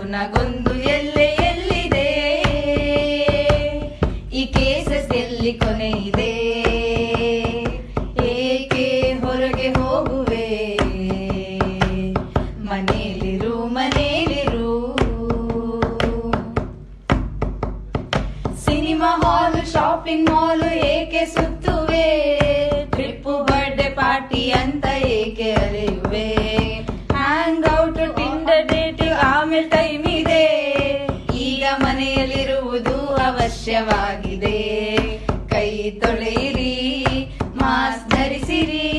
ನಗೊಂದು ಎಲ್ಲೆ ಎಲ್ಲಿದೆ ಈ ಕೇಸಸ್ ಎಲ್ಲಿ ಕೊನೆ ಇದೆ ಏಕೆ ಹೊರಗೆ ಹೋಗುವೆ ಮನೇಲಿರು ಮನೇಲಿರು ಸಿನಿಮಾ ಹಾಲ್ ಶಾಪಿಂಗ್ ಮಾಲ್ ಏಕೆ ಸುತ್ತುವೆ ಟ್ರಿಪ್ ಬರ್ಡೇ ಪಾರ್ಟಿ ಅಂತ ಏಕೆ ಅಲೆಯುವೆ ಹ್ಯಾಂಗ್ ಔಟ್ ಟಿಂಡರ್ ಡೇಟ್ ಆಮೇಲೆ ಟೈಮ್ ಇದೆ ಈಗ ಮನೆಯಲ್ಲಿರುವುದು ಅವಶ್ಯವಾಗಿದೆ ಕೈ ತೊಳೆಯಿರಿ ಮಾಸ್ಕ್ ಧರಿಸಿರಿ